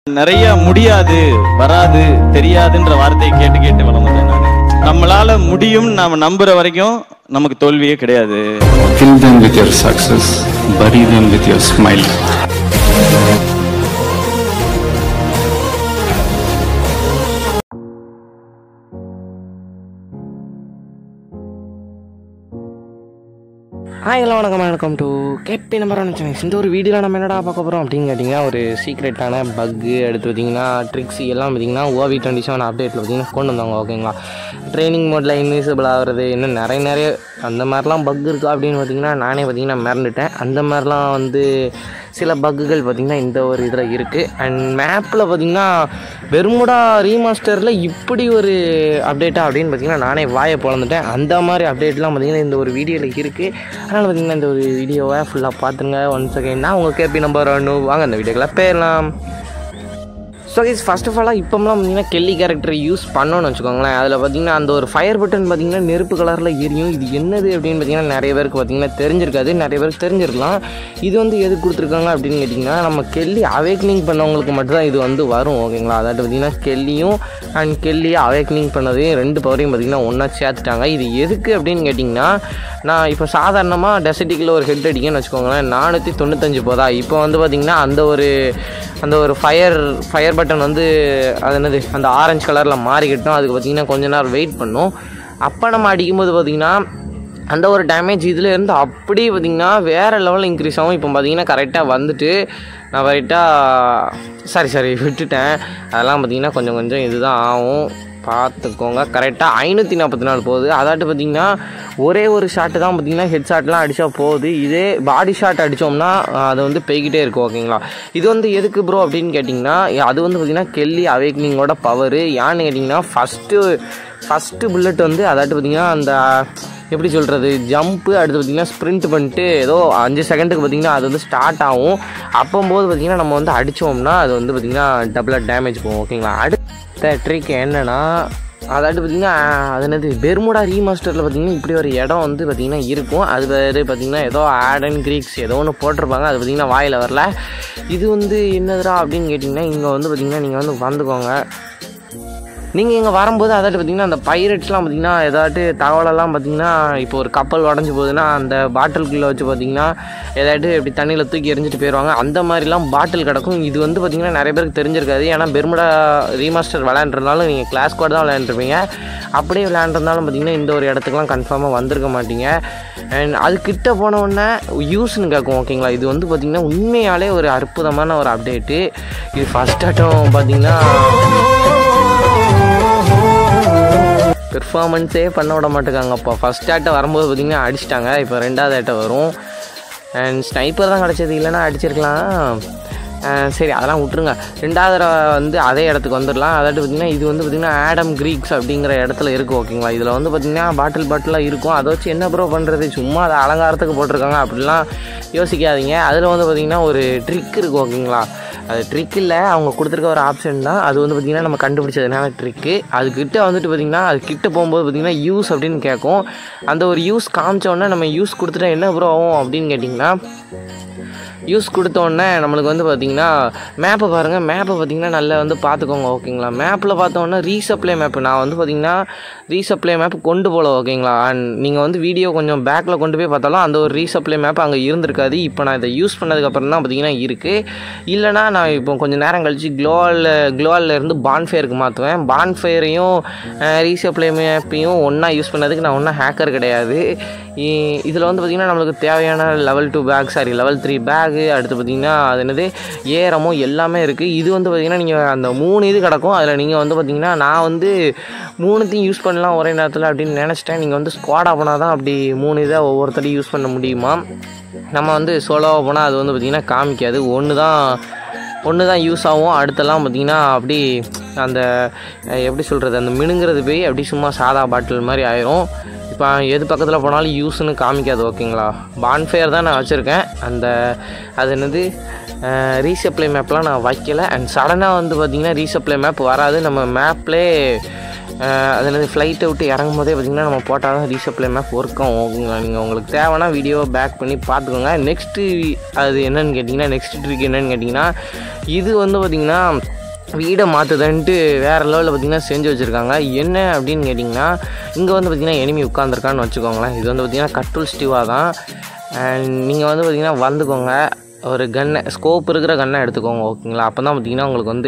நிறைய முடியாது வராது தெரியாதுன்ற வார்த்தையை கேட்டு கேட்டு வளர்ந்துட்டேன் நான் நம்மளால முடியும் நாம நம்புற வரைக்கும் நமக்கு தோல்வியே கிடையாது Fill them with your success, bury them with your smile. Hi hello வணக்கம் வணக்கம் to KB number one channels இந்த ஒரு வீடியோவில் நம்ம என்னடா பார்க்க போகிறோம் அப்படின்னு கேட்டிங்கன்னா ஒரு சீக்ரெட்டான பக்கு அடுத்து பார்த்தீங்கன்னா ட்ரிக்ஸ் எல்லாம் பார்த்தீங்கன்னா ஓவி டுவெண்ட்டி செவன் அப்டேட்டில் பார்த்தீங்கன்னா கொண்டு வந்தாங்க ஓகேங்களா ட்ரைனிங் மோடில் இன்விசிபிள் ஆகிறது இன்னும் நிறைய நிறைய அந்த மாதிரிலாம் பக் இருக்கா அப்படின்னு பார்த்தீங்கன்னா நானே பார்த்தீங்கன்னா மறந்துட்டேன் அந்த மாதிரிலாம் வந்து சில பக்குகள் பார்த்திங்கன்னா இந்த ஒரு இதில் இருக்குது அண்ட் மேப்பில் பார்த்திங்கன்னா பெருமுடா ரீமாஸ்டரில் இப்படி ஒரு அப்டேட்டா அப்படின்னு பார்த்தீங்கன்னா நானே வாயை பிறந்துட்டேன் அந்த மாதிரி அப்டேட்லாம் பார்த்திங்கன்னா இந்த ஒரு வீடியோவில் இருக்குது அதனால் பார்த்திங்கன்னா இந்த ஒரு வீடியோவை ஃபுல்லாக பார்த்துருங்க ஒன் செகண்ட் நான் உங்கள் கேபி நம்பர் ஒன்று வாங்க அந்த வீடியோக்குள்ள போயிடலாம் ஸோ கைஸ் ஃபர்ஸ்ட் ஆஃப் ஆலாக இப்போலாம் பார்த்தீங்கன்னா கெல்லி கேரக்டர் யூஸ் பண்ணோன்னு வச்சுக்கோங்களேன் அதில் பார்த்தீங்கன்னா அந்த ஒரு ஃபயர் பட்டன் பார்த்தீங்கன்னா நெருப்பு கலரில் எரியும் இது என்னது அப்படின்னு பார்த்தீங்கன்னா நிறைய பேருக்கு பார்த்தீங்கன்னா தெரிஞ்சிருக்காது நிறைய பேருக்கு தெரிஞ்சிருக்கலாம் இது வந்து எது கொடுத்துருக்காங்க அப்படின்னு கேட்டிங்கன்னா நம்ம கெல்லி அவேக்னிங் பண்ணவங்களுக்கு மட்டும்தான் இது வந்து வரும் ஓகேங்களா அதாவது பார்த்தீங்கன்னா கெல்லியும் அண்ட் கெல்லியை அவேக்னிங் பண்ணதையும் ரெண்டு பவரையும் பார்த்தீங்கன்னா ஒன்றா சேர்த்துட்டாங்க இது எதுக்கு அப்படின்னு கேட்டிங்கன்னா நான் இப்போ சாதாரணமாக டெசட்டிக்கில் ஒரு ஹெட் அடிக்கன்னு வச்சுக்கோங்களேன் நானூற்றி தொண்ணூத்தஞ்சு போதா இப்போ வந்து பார்த்திங்கன்னா அந்த ஒரு அந்த ஒரு ஃபயர் ஃபயர் பட்டன் வந்து அது என்னது அந்த ஆரஞ்சு கலரில் மாறிக்கிட்டோம் அதுக்கு பார்த்திங்கன்னா கொஞ்ச நேரம் வெயிட் பண்ணும் அப்போ நம்ம அடிக்கும்போது பார்த்திங்கன்னா அந்த ஒரு டேமேஜ் இதில் இருந்து அப்படியே பார்த்திங்கன்னா வேறு லெவலில் இன்க்ரீஸ் ஆகும் இப்போ பார்த்திங்கன்னா கரெக்டாக வந்துட்டு நான் கரெக்டாக சாரி சாரி விட்டுட்டேன் அதெல்லாம் பார்த்திங்கன்னா கொஞ்சம் கொஞ்சம் இதுதான் ஆகும் பார்த்துக்கோங்க கரெக்டாக ஐநூற்றி நாற்பத்தி நாலு போகுது அதாட்டு பார்த்தீங்கன்னா ஒரே ஒரு ஷாட்டு தான் பார்த்தீங்கன்னா ஹெட் ஷாட்லாம் அடித்தா போகுது இதே பாடி ஷாட் அடித்தோம்னா அது வந்து போய்கிட்டே இருக்கும் ஓகேங்களா இது வந்து எதுக்கு ப்ரோ அப்படின்னு கேட்டிங்கன்னா அது வந்து பார்த்திங்கன்னா கெல்லி அவேக்னிங்கோட பவர் ஏன்னு கேட்டிங்கன்னா ஃபஸ்ட்டு ஃபஸ்ட்டு புல்லட் வந்து அதாட்டு பார்த்திங்கன்னா அந்த எப்படி சொல்கிறது ஜம்ப்பு அடுத்து பார்த்திங்கன்னா ஸ்ப்ரிண்ட் பண்ணிட்டு ஏதோ அஞ்சு செகண்டுக்கு பார்த்திங்கன்னா அது வந்து ஸ்டார்ட் ஆகும் அப்போம்போது பார்த்திங்கன்னா நம்ம வந்து அடித்தோம்னா அது வந்து பார்த்திங்கன்னா டபுளாக டேமேஜ் போகும் ஓகேங்களா அடுத்த ட்ரிக் என்னென்னா அதாட்டு பார்த்திங்கன்னா அது என்னது பெர்முடா ரீமாஸ்டரில் பார்த்திங்கன்னா இப்படி ஒரு இடம் வந்து பார்த்திங்கன்னா இருக்கும் அது வேறு பார்த்திங்கன்னா ஏதோ ஆட் அண்ட் கிரீக்ஸ் ஏதோ ஒன்று போட்டிருப்பாங்க அது பார்த்திங்கன்னா வாயில் வரல இது வந்து என்னதுடா அப்படின்னு கேட்டிங்கன்னா இங்கே வந்து பார்த்திங்கன்னா நீங்கள் வந்து வந்துக்கோங்க நீங்கள் இங்கே வரும்போது அதாட்டு பார்த்தீங்கன்னா அந்த பைரட்ஸ்லாம் பார்த்தீங்கன்னா ஏதாட்டு தகவலெல்லாம் பார்த்தீங்கன்னா இப்போ ஒரு கப்பல் உடஞ்சி போகுதுன்னா அந்த பாட்டிலுக்குள்ளே வச்சு பார்த்தீங்கன்னா ஏதாட்டு இப்படி தண்ணியில் தூக்கி எரிஞ்சிட்டு போயிடுவாங்க அந்த மாதிரிலாம் பாட்டில் கிடக்கும் இது வந்து பார்த்தீங்கன்னா நிறைய பேருக்கு தெரிஞ்சிருக்காது ஏன்னா பெர்முடா ரீமாஸ்டர் விளையாண்டுருந்தாலும் நீங்கள் கிளாஸ் கூட தான் விளையாண்டுருப்பீங்க அப்படியே விளையாண்டுருந்தாலும் பார்த்தீங்கன்னா இந்த ஒரு இடத்துக்குலாம் கன்ஃபார்மாக வந்திருக்க மாட்டீங்க அண்ட் அது கிட்ட போன உடனே யூஸ்னு கேட்கும் ஓகேங்களா இது வந்து பார்த்திங்கன்னா உண்மையாலே ஒரு அற்புதமான ஒரு அப்டேட்டு இது ஃபஸ்ட் ஆட்டம் பார்த்தீங்கன்னா பெர்ஃபார்மன்ஸே பண்ண விட மாட்டேங்காங்கப்பா ஃபஸ்ட் ஆட்டை வரும்போது பார்த்திங்கன்னா அடிச்சிட்டாங்க இப்போ ரெண்டாவது ஆட்டை வரும் அண்ட் ஸ்னைப்பர் தான் கிடச்சது இல்லைன்னா அடிச்சிருக்கலாம் அஹ் சரி அதெல்லாம் விட்ருங்க ரெண்டாவது தடவை வந்து அதே இடத்துக்கு வந்துடலாம் அதாட்டு பார்த்திங்கன்னா இது வந்து பார்த்திங்கன்னா ஆடம் க்ரீக்ஸ் அப்படிங்கிற இடத்துல இருக்குது ஓகேங்களா இதில் வந்து பார்த்திங்கன்னா பாட்டில் பாட்டிலாக இருக்கும் அதை வச்சு என்ன ப்ரோ பண்ணுறது சும்மா அதை அலங்காரத்துக்கு போட்டிருக்காங்க அப்படிலாம் யோசிக்காதீங்க அதில் வந்து பார்த்திங்கன்னா ஒரு ட்ரிக் இருக்குது ஓகேங்களா அது ட்ரிக் இல்லை அவங்க கொடுத்துருக்க ஒரு ஆப்ஷன் தான் அது வந்து பார்த்திங்கன்னா நம்ம கண்டுபிடிச்சதுனால ட்ரிக்கு அதுக்கிட்ட வந்துட்டு பார்த்திங்கன்னா அது கிட்ட போகும்போது பார்த்திங்கன்னா யூஸ் அப்படின்னு கேட்கும் அந்த ஒரு யூஸ் காமிச்ச உடனே நம்ம யூஸ் கொடுத்துட்டா என்ன ப்ரோ ஆகும் அப்படின்னு கேட்டிங்கன்னா யூஸ் கொடுத்த உடனே நம்மளுக்கு வந்து பார்த்திங்கன்னா மேப்பை பாருங்கள் மேப்பை பார்த்திங்கன்னா நல்லா வந்து பார்த்துக்கோங்க ஓகேங்களா மேப்பில் பார்த்தோன்னா ரீசப்ளை மேப்பு நான் வந்து பார்த்திங்கன்னா ரீசப்ளை மேப் கொண்டு போகல ஓகேங்களா அண்ட் நீங்கள் வந்து வீடியோ கொஞ்சம் பேக்கில் கொண்டு போய் பார்த்தாலும் அந்த ஒரு ரீசப்ளை மேப் அங்கே இருந்திருக்காது இப்போ நான் இதை யூஸ் பண்ணதுக்கப்புறம் தான் பார்த்திங்கன்னா இருக்குது இல்லைனா நான் இப்போ கொஞ்சம் நேரம் கழித்து க்ளோவாலில் க்ளோவாலில் இருந்து பான்ஃபயருக்கு மாற்றுவேன் பான்ஃபயரையும் ரீசப்ளை மேப்பையும் ஒன்றா யூஸ் பண்ணதுக்கு நான் ஒன்றும் ஹேக்கர் கிடையாது இதில் வந்து பார்த்திங்கன்னா நம்மளுக்கு தேவையான level two bag sorry level three bag அடுத்து பார்த்திங்கன்னா அது என்னது ஏரமோ எல்லாமே இருக்குது இது வந்து பார்த்திங்கன்னா நீங்கள் அந்த மூணு இது கிடக்கும் அதில் நீங்கள் வந்து பார்த்திங்கன்னா நான் வந்து மூணுத்தையும் யூஸ் பண்ணலாம் ஒரே நேரத்தில் அப்படின்னு நினச்சிட்டேன் நீங்கள் வந்து ஸ்குவாடாக போனால் தான் அப்படி மூணு இதை ஒவ்வொருத்தரையும் யூஸ் பண்ண முடியுமா நம்ம வந்து சோலோவாக போனால் அது வந்து பார்த்திங்கன்னா காமிக்காது ஒன்று தான் ஒன்று தான் யூஸ் ஆகும் அடுத்தெல்லாம் பார்த்திங்கன்னா அப்படி அந்த அஹ், எப்படி சொல்கிறது அந்த மினுங்கிறது போய் அப்படி சும்மா சாதா பாட்டில் மாதிரி ஆயிரும் இப்போ எது பக்கத்தில் போனாலும் யூஸ்னு காமிக்காது ஓகேங்களா பான்ஃபயர் தான் நான் வச்சுருக்கேன் அந்த அது என்னது ரீசப்ளை மேப்லாம் நான் வைக்கல அண்ட் சடனாக வந்து பார்த்திங்கன்னா ரீசப்ளை மேப் வராது நம்ம மேப்லே அது என்னது ஃப்ளைட்டை விட்டு இறங்கும் போதே பார்த்தீங்கன்னா நம்ம போட்டால் தான் ரீசப்ளை மேப் ஒர்க் ஆகும் ஓகேங்களா நீங்கள் உங்களுக்கு தேவைன்னா வீடியோவை பேக் பண்ணி பார்த்துக்கோங்க நெக்ஸ்ட்டு அது என்னன்னு கேட்டிங்கன்னா நெக்ஸ்ட் ட்ரிக் என்னன்னு கேட்டிங்கன்னா இது வந்து பார்த்திங்கன்னா வீடை மாற்றுதன்ட்டு வேறு லெவலில் பார்த்தீங்கன்னா செஞ்சு வச்சுருக்காங்க என்ன அப்படின்னு கேட்டிங்கன்னா இங்கே வந்து பார்த்திங்கன்னா எனிமி உட்காந்துருக்கான்னு வச்சுக்கோங்களேன் இது வந்து பார்த்திங்கன்னா கட்டுல் ஸ்டிவா தான் அண்ட் நீங்கள் வந்து பார்த்திங்கன்னா வந்துக்கோங்க ஒரு கன்னை ஸ்கோப் இருக்கிற கன்னை எடுத்துக்கோங்க ஓகேங்களா அப்போ தான் பார்த்தீங்கன்னா உங்களுக்கு வந்து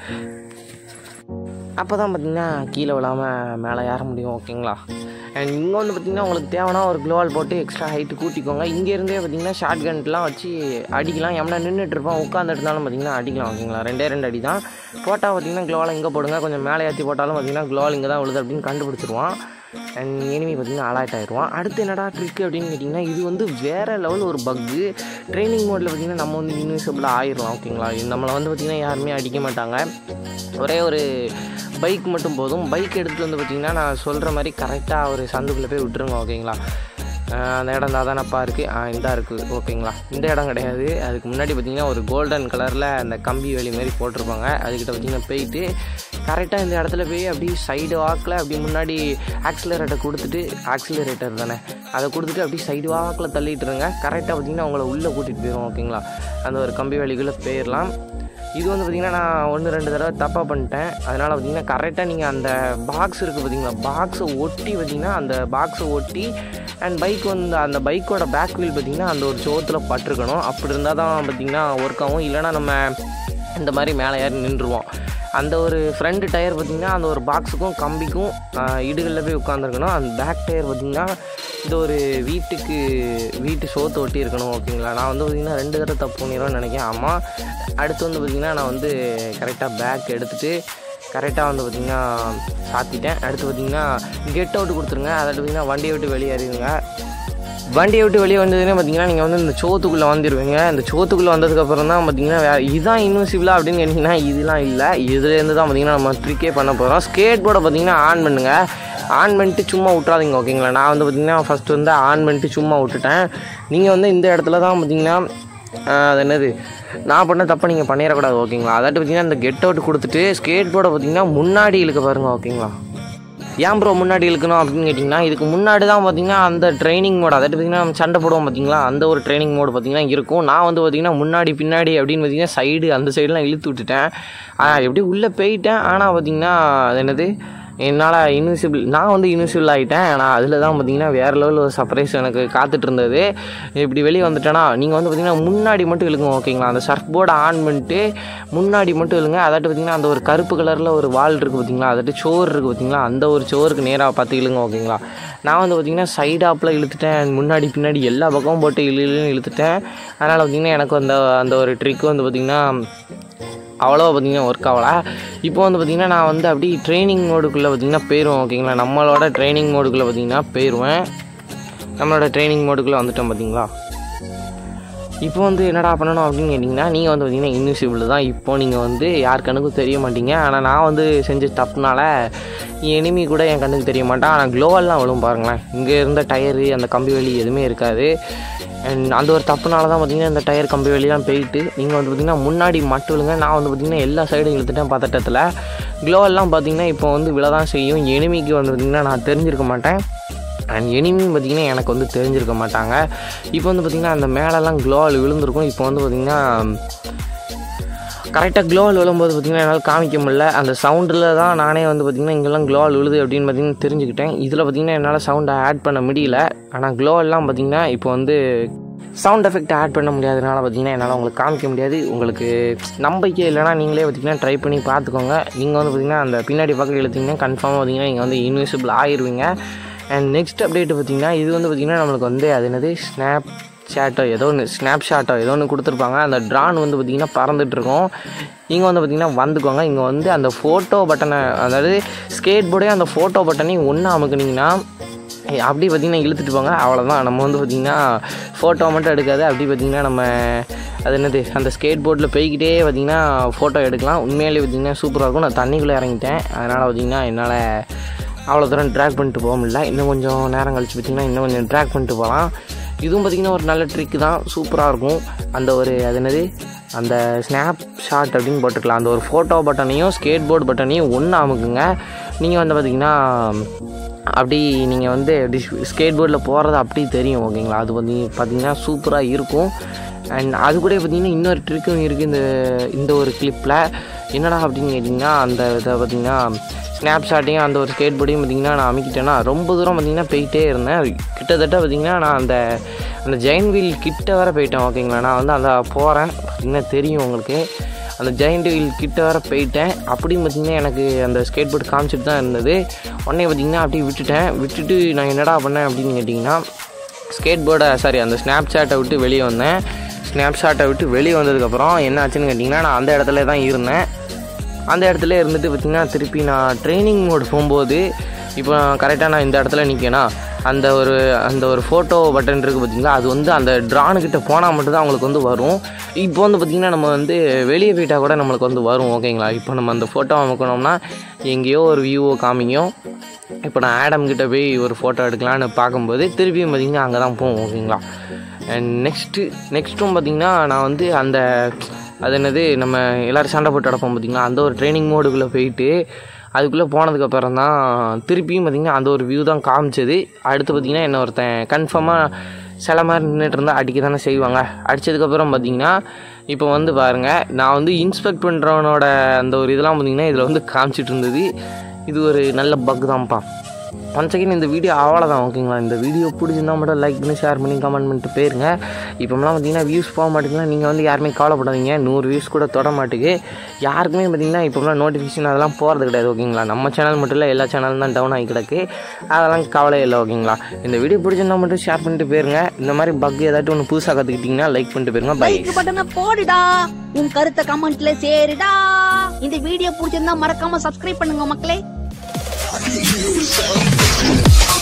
அப்போ தான் பார்த்தீங்கன்னா கீழே விழாமல் மேலே ஏற முடியும் ஓகேங்களா அண்ட் இங்கே வந்து பார்த்தீங்கன்னா உங்களுக்கு தேவைன்னா ஒரு க்ளோவால் போட்டு எக்ஸ்ட்ரா ஹைட்டு கூட்டிக்கோங்க இங்கேருந்தே பார்த்தீங்கன்னா ஷார்ட் கன்ட்லாம் வச்சு அடிக்கலாம் எம்னா நின்றுட்டு இருப்பான் உட்காந்துட்டு இருந்தாலும் பார்த்தீங்கன்னா அடிக்கலாம் ஓகேங்களா ரெண்டே ரெண்டு அடி தான் போட்டால் பார்த்தீங்கன்னா க்ளோவால் இங்கே போடுங்க கொஞ்சம் மேலே ஏற்றி போட்டாலும் பார்த்தீங்கன்னா க்ளோவால் இங்கே தான் விழுது அப்படின்னு கண்டுபிடிச்சிருவான் அண்ட் எனிமி பார்த்தீங்கன்னா அலாட் ஆயிடுவான் அடுத்து என்னடா ட்ரிக் அப்படின்னு கேட்டிங்கன்னா இது வந்து வேறு லெவல் ஒரு பக்கு ட்ரைனிங் மோடில் பார்த்தீங்கன்னா நம்ம வந்து இன்விசிபிளாக ஆயிடலாம் ஓகேங்களா இது நம்மளை வந்து பார்த்திங்கன்னா யாருமே அடிக்க மாட்டாங்க ஒரே ஒரு பைக் மட்டும் போதும் பைக் எடுத்துகிட்டு வந்து பார்த்திங்கன்னா நான் சொல்கிற மாதிரி கரெக்டாக ஒரு சந்துக்குள்ளே போய் விட்டுருங்க ஓகேங்களா ஆஹ் அந்த இடம் தாதானப்பா இருக்குது ஆ இந்த இருக்குது ஓகேங்களா இந்த இடம் கிடையாது அதுக்கு முன்னாடி பார்த்தீங்கன்னா ஒரு கோல்டன் கலரில் அந்த கம்பி வேலி மாதிரி போட்டிருப்பாங்க அதுக்கிட்ட பார்த்தீங்கன்னா போயிட்டு கரெக்டாக இந்த இடத்துல போய் அப்படி சைடு வாக்கில் அப்படி முன்னாடி ஆக்சிலரேட்டை கொடுத்துட்டு ஆக்சிலரேட்டர் தானே அதை கொடுத்துட்டு அப்படி சைடு வாக்கில் தள்ளிட்டுருங்க கரெக்டாக பார்த்தீங்கன்னா உங்களை உள்ளே கூட்டிகிட்டு போயிடும் ஓகேங்களா அந்த ஒரு கம்பி வேலிக்குள்ளே போயிடலாம் இது வந்து பார்த்திங்கன்னா நான் ஒன்று ரெண்டு தடவை தப்பாக பண்ணிட்டேன் அதனால் பார்த்தீங்கன்னா கரெக்டாக நீங்கள் அந்த பாக்ஸ் இருக்குது பார்த்தீங்களா பாக்ஸை ஒட்டி பார்த்தீங்கன்னா அந்த பாக்ஸை ஒட்டி அண்ட் பைக் வந்து அந்த பைக்கோட பேக் வீல் பார்த்தீங்கன்னா அந்த ஒரு சோத்தில் பட்டிருக்கணும் அப்படி இருந்தால் தான் பார்த்தீங்கன்னா ஒர்க் ஆகும் இல்லைனா நம்ம இந்த மாதிரி மேலே ஏறி நின்றுவோம் அந்த ஒரு ஃப்ரண்ட் டயர் பார்த்திங்கன்னா அந்த ஒரு பாக்ஸுக்கும் கம்பிக்கும் ஆஹ், இடுகளில் போய் உட்காந்துருக்கணும் அந்த பேக் டயர் பார்த்திங்கன்னா இந்த ஒரு வீட்டுக்கு வீட்டு சோத்தை ஒட்டி இருக்கணும் ஓகேங்களா நான் வந்து பார்த்திங்கன்னா ரெண்டு தடவை தப்பு பண்ணிடுவேன்னு நினைக்கிறேன் ஆமாம் அடுத்து வந்து பார்த்திங்கன்னா நான் வந்து கரெக்டாக பேக் எடுத்துகிட்டு கரெக்டாக வந்து பார்த்திங்கன்னா சாத்திட்டேன் அடுத்து பார்த்திங்கன்னா கெட் அவுட் கொடுத்துருங்க அதை பார்த்திங்கன்னா வண்டியை விட்டு வெளியேறிடுங்க வண்டியை விட்டு வெளியே வந்ததுன்னே பார்த்தீங்கன்னா நீங்கள் வந்து இந்த சோத்துக்குள்ளே வந்துடுவீங்க இந்த சோத்துக்குள்ளே வந்ததுக்கப்புறம் தான் பார்த்தீங்கன்னா வே இதுதான் இன்வெசிபிளா அப்படின்னு கேட்டிங்கன்னா இதெல்லாம் இல்லை இதுலேருந்து தான் பார்த்தீங்கன்னா நம்ம ட்ரிக்கே பண்ண போகிறோம் ஸ்கேட் போர்டை பார்த்தீங்கன்னா ஆன் பண்ணுங்கள் ஆன் பண்ணிட்டு சும்மா விட்றாதீங்க ஓகேங்களா நான் வந்து பார்த்தீங்கன்னா ஃபஸ்ட்டு வந்து ஆன் பண்ணிட்டு சும்மா விட்டுட்டேன் நீங்கள் வந்து இந்த இடத்துல தான் பார்த்தீங்கன்னா ஆஹ், அது என்னது நான் பண்ண தப்பை நீங்கள் பண்ணிடக்கூடாது ஓகேங்களா அதாட்டு பார்த்தீங்கன்னா இந்த கெட் அவுட் கொடுத்துட்டு ஸ்கேட் போர்டை பார்த்தீங்கன்னா முன்னாடி இழுக்க பாருங்க ஓகேங்களா ஏன் ப்ரோ முன்னாடி இழுக்கணும் அப்படின்னு கேட்டிங்கன்னா இதுக்கு முன்னாடி தான் பார்த்தீங்கன்னா அந்த ட்ரைனிங் மோட் அதாவது பார்த்தீங்கன்னா நம்ம சண்டை போடுவோம் பார்த்தீங்களா அந்த ஒரு ட்ரைனிங் மோடு பார்த்தீங்கன்னா இருக்கும் நான் வந்து பார்த்தீங்கன்னா முன்னாடி பின்னாடி அப்படின்னு பார்த்தீங்கன்னா சைடு அந்த சைடெலாம் இழுத்து விட்டுட்டேன் ஆனால் எப்படி உள்ளே போயிட்டேன் ஆனால் பார்த்தீங்கன்னா அது என்னது என்னால் இன்விசிபிள் நான் வந்து இன்விசிபிள் ஆகிட்டேன் ஆனால் அதில் தான் பார்த்தீங்கன்னா வேறு லெவலில் ஒரு சர்ப்ரைஸ் எனக்கு காத்துட்டு இருந்தது இப்படி வெளியே வந்துட்டேன்னா நீங்கள் வந்து பார்த்தீங்கன்னா முன்னாடி மட்டும் இழுங்க ஓகேங்களா அந்த சர்ஃப் போர்டை ஆன் பண்ணிட்டு முன்னாடி மட்டும் இழுங்க அதாட்டு பார்த்தீங்கன்னா அந்த ஒரு கருப்பு கலரில் ஒரு வால் இருக்குது பார்த்தீங்களா அதாட்டு சோறு இருக்குது பார்த்தீங்களா அந்த ஒரு சோறுக்கு நேராக பார்த்து இழுங்க ஓகேங்களா நான் வந்து பார்த்தீங்கன்னா சைடாப்பில் இழுத்துட்டேன் முன்னாடி பின்னாடி எல்லா பக்கமும் போட்டு இழு இழுன்னு இழுத்துட்டேன் அதனால் பார்த்தீங்கன்னா எனக்கு அந்த அந்த ஒரு ட்ரிக் வந்து பார்த்திங்கன்னா அவ்வளோ பார்த்தீங்கன்னா ஒர்க் ஆகலை இப்போ வந்து பார்த்திங்கன்னா நான் வந்து அப்படி ட்ரைனிங் மோடுக்குள்ளே பார்த்தீங்கன்னா போயிடுவேன் ஓகேங்களா நம்மளோட ட்ரைனிங் மோடுக்குள்ளே பார்த்தீங்கன்னா போயிடுவேன் நம்மளோட ட்ரைனிங் மோடுக்குள்ளே வந்துட்டோம் பார்த்தீங்களா இப்போ வந்து என்னடா பண்ணணும் அப்படின்னு கேட்டிங்கன்னா நீங்கள் வந்து பார்த்தீங்கன்னா இன்விசிபிள் தான் இப்போ நீங்கள் வந்து யார் கண்ணுக்கும் தெரிய மாட்டீங்க ஆனால் நான் வந்து செஞ்ச தப்புனால எனிமி கூட என் கண்ணுக்கு தெரிய மாட்டான் ஆனால் க்ளோவல்லாம் விழும் பாருங்களேன் இங்கே இருந்த டயரு அந்த கம்பி வலி எதுவுமே இருக்காது அண்ட் அந்த ஒரு தப்புனால தான் பார்த்தீங்கன்னா இந்த டயர் கம்பி வழிலாம் போயிட்டு நீங்கள் வந்து பார்த்தீங்கன்னா முன்னாடி மட்டும் விழுங்க நான் வந்து பார்த்தீங்கன்னா எல்லா சைடும் இழுத்துட்டேன் பதட்டத்தில் க்ளோவெல்லாம் பார்த்தீங்கன்னா இப்போ வந்து விழ தான் செய்யும் எனிமிக்கு வந்து பார்த்தீங்கன்னா நான் தெரிஞ்சிருக்க மாட்டேன் அண்ட் எனிமியும் பார்த்தீங்கன்னா எனக்கு வந்து தெரிஞ்சிருக்க மாட்டாங்க இப்போ வந்து பார்த்திங்கன்னா அந்த மேலெல்லாம் க்ளோவால் விழுந்திருக்கும் இப்போ வந்து பார்த்திங்கன்னா கரெக்டாக க்ளோவால் விழும்போது பார்த்திங்கன்னா என்னால் காமிக்க முடியல அந்த சவுண்டில் தான் நானே வந்து பார்த்திங்கன்னா இங்கெல்லாம் க்ளோவால் விழுது அப்படின்னு பார்த்திங்கன்னா தெரிஞ்சுக்கிட்டேன் இதில் பார்த்திங்கன்னா என்னால் சவுண்டை ஆட் பண்ண முடியல ஆனால் க்ளோவெல்லாம் பார்த்திங்கன்னா இப்போ வந்து சவுண்ட் எஃபெக்ட் ஆட் பண்ண முடியாதனால பார்த்தீங்கன்னா என்னால் உங்களுக்கு காமிக்க முடியாது உங்களுக்கு நம்பிக்கை இல்லைனா நீங்களே பார்த்தீங்கன்னா ட்ரை பண்ணி பார்த்துக்கோங்க நீங்கள் வந்து பார்த்தீங்கன்னா அந்த பின்னாடி பக்கம் இழுத்தீங்கன்னா கன்ஃபார்மாக பார்த்தீங்கன்னா நீங்கள் வந்து இன்விசிபிள் ஆயிருவீங்க அண்ட் நெக்ஸ்ட் அப்டேட் பார்த்தீங்கன்னா இது வந்து பார்த்தீங்கன்னா நம்மளுக்கு வந்து அது என்னது ஸ்னாப் சேட்டோ ஏதோ ஒன்று ஸ்னாப் ஷாட்டோ ஏதோ ஒன்று கொடுத்துருப்பாங்க அந்த ட்ரான் வந்து பார்த்திங்கன்னா பறந்துட்டு இருக்கும் இங்கே வந்து பார்த்திங்கன்னா வந்துக்கோங்க இங்கே வந்து அந்த ஃபோட்டோ பட்டனை அதாவது ஸ்கேட் போர்டே அந்த ஃபோட்டோ பட்டனையும் ஒன்று அமுக்குனீங்கன்னா ஏய், அப்படி பார்த்திங்கன்னா இழுத்துட்டு போங்க அவ்வளோதான் நம்ம வந்து பார்த்திங்கன்னா ஃபோட்டோ மட்டும் எடுக்காது அப்படி பார்த்திங்கன்னா நம்ம அது என்னது அந்த ஸ்கேட் போர்டில் போய்கிட்டே பார்த்திங்கன்னா ஃபோட்டோ எடுக்கலாம் உண்மையிலேயே பார்த்திங்கன்னா சூப்பராக இருக்கும் நான் தண்ணிக்குள்ளே இறங்கிட்டேன் அதனால் பார்த்திங்கன்னா என்னால் அவ்வளோ தூரம் ட்ராக் பண்ணிட்டு போக முடியல இன்னும் கொஞ்சம் நேரம் கழிச்சு பார்த்திங்கன்னா இன்னும் கொஞ்சம் ட்ராக் பண்ணிட்டு போகலாம் இதுவும் பார்த்திங்கன்னா ஒரு நல்ல ட்ரிக் தான் சூப்பராக இருக்கும் அந்த ஒரு அது என்னது அந்த ஸ்னாப் ஷாட் அப்படின்னு போட்டுக்கலாம் அந்த ஒரு ஃபோட்டோ பட்டனையும் ஸ்கேட் போர்டு பட்டனையும் ஒன்று அமுக்குங்க நீங்கள் வந்து பார்த்தீங்கன்னா அப்படி நீங்கள் வந்து ஸ்கேட் போர்டில் போகிறது அப்படி தெரியும் ஓகேங்களா அது வந்து பார்த்தீங்கன்னா சூப்பராக இருக்கும் அண்ட் அது கூட பார்த்தீங்கன்னா இன்னொரு ட்ரிக்கும் இருக்குது இந்த இந்த ஒரு கிளிப்பில் என்னடா அப்படின்னு கேட்டிங்கன்னா அந்த இதை பார்த்தீங்கன்னா ஸ்னாப் ஷாட்டையும் அந்த ஒரு ஸ்கேட் போர்டையும் பார்த்தீங்கன்னா நான் அமைக்கிட்டேன்னா ரொம்ப தூரம் பார்த்தீங்கன்னா போயிட்டே இருந்தேன் கிட்டத்தட்ட பார்த்தீங்கன்னா நான் அந்த அந்த ஜெயின் வீல் கிட்ட வர போயிட்டேன் ஓகேங்களா நான் வந்து அந்த போகிறேன் பார்த்தீங்கன்னா தெரியும் உங்களுக்கு அந்த ஜெயிண்ட் வீல் கிட்ட வர போயிட்டேன் அப்படியும் பார்த்தீங்கன்னா எனக்கு அந்த ஸ்கேட் போர்டு காமிச்சிட்டு தான் இருந்தது உடனே பார்த்தீங்கன்னா அப்படியே விட்டுட்டேன் விட்டுட்டு நான் என்னடா பண்ணேன் அப்படின்னு கேட்டிங்கன்னா ஸ்கேட் போர்டை சாரி அந்த ஸ்னாப் சாட்டை விட்டு வெளியே வந்தேன் ஸ்னாப் ஷாட்டை விட்டு வெளியே வந்ததுக்கப்புறம் என்ன ஆச்சுன்னு கேட்டிங்கன்னா நான் அந்த இடத்துல தான் இருந்தேன் அந்த இடத்துல இருந்துட்டு பார்த்திங்கன்னா திருப்பி நான் ட்ரைனிங் மோட் போகும்போது இப்போ கரெக்டாக நான் இந்த இடத்துல நிற்கேனா அந்த ஒரு அந்த ஒரு ஃபோட்டோ பட்டன் இருக்குது பார்த்தீங்களா அது வந்து அந்த ட்ரானுக்கிட்ட போனால் மட்டும்தான் அவங்களுக்கு வந்து வரும் இப்போ வந்து பார்த்திங்கன்னா நம்ம வந்து வெளியே போயிட்டால் கூட நம்மளுக்கு வந்து வரும் ஓகேங்களா இப்போ நம்ம அந்த ஃபோட்டோ அமைக்கணும்னா எங்கேயோ ஒரு வியூவோ காமிக்கும் இப்போ நான் ஆடம் கிட்ட போய் ஒரு ஃபோட்டோ எடுக்கலான்னு பார்க்கும்போது திருப்பியும் பார்த்திங்கன்னா அங்கே தான் போவோம் ஓகேங்களா அண்ட் நெக்ஸ்ட்டு நெக்ஸ்ட்டும் பார்த்திங்கன்னா நான் வந்து அந்த அது என்னது நம்ம எல்லோரும் சண்டை போட்டு நடப்போம் பார்த்திங்களா அந்த ஒரு ட்ரைனிங் மோடுக்குள்ளே போயிட்டு அதுக்குள்ளே போனதுக்கப்புறம் தான் திருப்பியும் பார்த்திங்கன்னா அந்த ஒரு வியூ தான் காமிச்சது அடுத்து பார்த்திங்கன்னா என்ன ஒருத்தன் கன்ஃபார்மாக சில மாதிரி நின்றுட்டு இருந்தால் அடிக்க தானே செய்வாங்க அடித்ததுக்கப்புறம் பார்த்திங்கன்னா இப்போ வந்து பாருங்கள் நான் வந்து இன்ஸ்பெக்ட் பண்ணுறவனோட அந்த ஒரு இதெல்லாம் பார்த்திங்கன்னா இதில் வந்து காமிச்சிட்டு இருந்தது இது ஒரு நல்ல பக் தான்ப்பா ஒன் செகண்ட் இந்த வீடியோ அவ்வளோதான் ஓகேங்களா இந்த வீடியோ பிடிச்சிருந்தா மட்டும் லைக் பண்ணி ஷேர் பண்ணி கமெண்ட் பண்ணிட்டு போயிருங்க இப்போலாம் பார்த்தீங்கன்னா வியூஸ் போக மாட்டேங்குதுன்னா நீங்கள் வந்து யாருமே கவலைப்படாதீங்க நூறு வியூஸ் கூட தொட மாட்டேங்குது யாருக்குமே பார்த்தீங்கன்னா இப்போலாம் நோட்டிஃபிகேஷன் அதெல்லாம் போகிறது கிடையாது ஓகேங்களா நம்ம சேனல் மட்டும் இல்லை எல்லா சேனலும் தான் டவுன் ஆகி கிடக்கு அதெல்லாம் கவலை இல்லை ஓகேங்களா இந்த வீடியோ பிடிச்சிருந்தா மட்டும் ஷேர் பண்ணிட்டு போயிருங்க இந்த மாதிரி பக் ஏதாட்டும் ஒன்று புதுசாக கற்றுக்கிட்டிங்கன்னா லைக் பண்ணிட்டு போயிருங்க பை லைக் பட்டனை போடுடா உன் கருத்தை கமெண்ட்ல சேருடா இந்த வீடியோ பிடிச்சிருந்தா மறக்காம சப்ஸ்கிரைப் பண்ணுங்க மக்களே